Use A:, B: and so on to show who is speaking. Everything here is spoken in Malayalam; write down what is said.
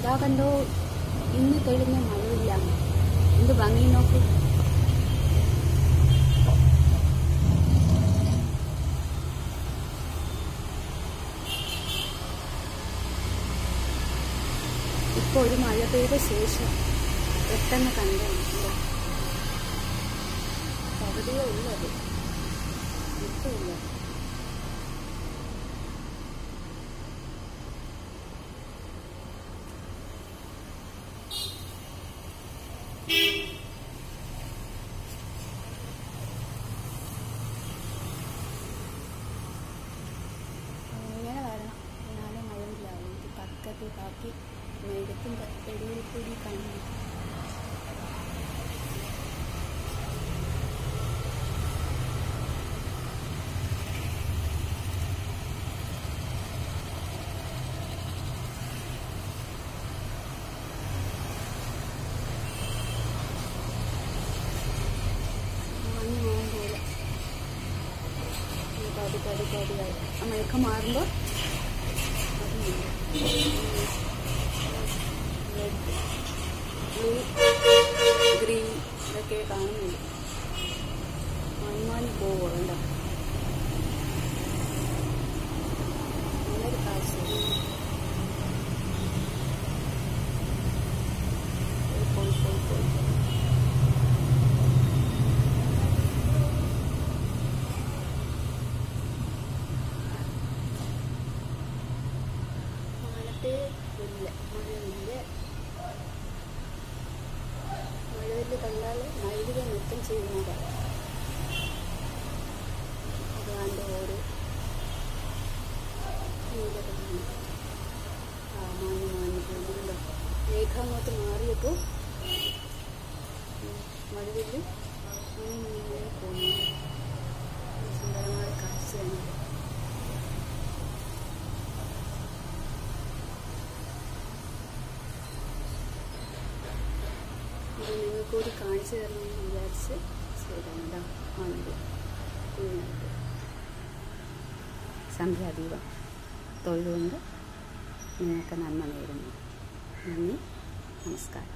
A: ഇതാ കണ്ടോ ഇന്ന് തെളിഞ്ഞ മഴയില്ല എന്ത് ഭംഗി നോക്കൂ ഇപ്പൊ ഒരു മഴ പെയ്ത ശേഷം പെട്ടെന്ന് കണ്ടാണ് പകുതിയേ ഉള്ളത് ഇപ്പൊ ഇല്ല ഇങ്ങനെ വരണം എന്നാലേ മഴയില്ലാവും ഇത് പക്കത്ത് ബാക്കി മേഘത്തിൻ്റെ ഇടയിൽ കൂടി കാണുന്നു മഞ്ഞ് പോകാൻ പോലെ പടി പടി പടിയായി ആ മയക്കം മാറുമ്പോൾ ബ്ലൂ ഗ്രീൻ ഇതൊക്കെ കാണുന്നുണ്ട് മൺമാനി പോവോ വേണ്ട നല്ലൊരു കാഴ്ച പോയി പോയി പോയി പോയി മാനത്തെ ഇല്ല മഴയില്ല മഴവില്ല് കണ്ടാൽ മയിലുകൾ നൃത്തം ചെയ്യുന്നതാണ് ഭഗവാന്റെ ഓരോ നീലകളാണ് ആ മാഞ്ഞു മാഞ്ഞു പോകുന്നുണ്ടോ മേഘം അങ്ങോട്ട് മാറിയപ്പോൾ മഴവില്ല് ഇങ്ങനെ പോകുന്നു സുന്ദരമായ കാഴ്ചയാണ് ഇത് നിങ്ങൾക്ക് കൂടി കാണിച്ചു തരണമെന്ന് വിചാരിച്ച് ചെയ്താണ് ഇതാ ആണത് കുഞ്ഞായിട്ട് സന്ധ്യാദീപം തൊഴുതുകൊണ്ട് നിങ്ങൾക്ക് നന്മ നേരുന്നു നന്ദി നമസ്കാരം